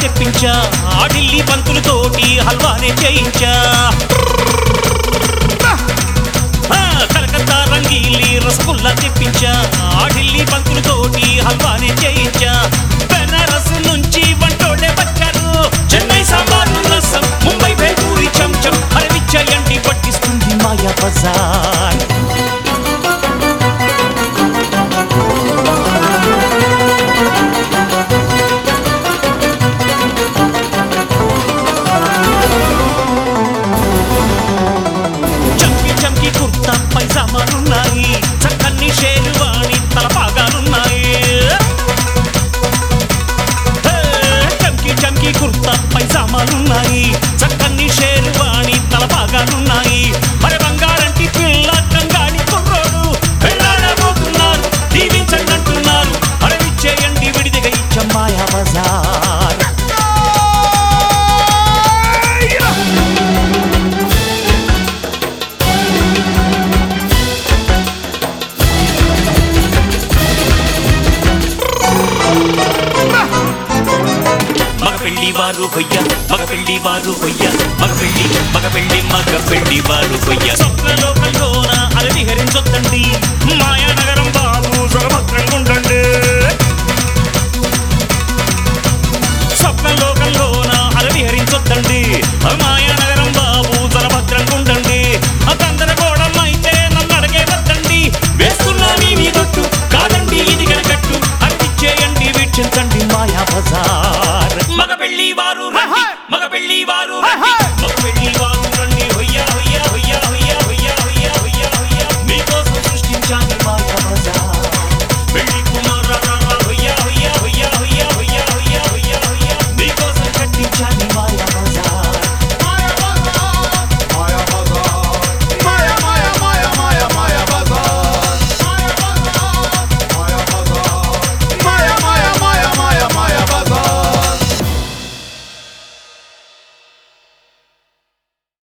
తెప్పించా ఆ ఢిల్లీ పంతులతోటి హల్వానే చేయించా ఆ, కలకత్తా రంగీలి రసగుల్లా తెప్పించా ఆ ఢిల్లీ పంతులతోటి హల్వానే చేయించా బెనారస్ నుంచి వంటోళ్ళే వచ్చారు చెన్నై సాంబారు రసం ముంబై భేపూరి చంచం అరవిచ్చయండి పట్టిస్తుంది మాయా బజార్ చంకి చంకి కుర్తా పైజామాలున్నాయి చక్కని షేరువాణి తలపాగాలున్నాయి హే, చంకి చంకి కుర్తా పైజామాలున్నాయి చక్కని షేరువాణి తలపాగాలున్నాయి మరి బంగారంటి పిల్ల కంగాడి కుర్రోడు వెళ్ళాడబోతున్నారు దీవించండి అంటున్నారు అడవిచ్చేయండి విడిదిగా ఇచ్చమ్మాయా బజార్ మగ పెళ్లి వారు కొయ్య మగ పెళ్లి వారు కొయ్య మగ పెళ్లి మగ పెళ్లి మగ పెళ్లి వారు కొయ్య స్వప్నలోకంలోన అది విహరించొద్దండి మాయానగరం బాబు సురభద్రంగా ఉండండి స్వప్నలోకంలోన అది విహరించొద్దండి మా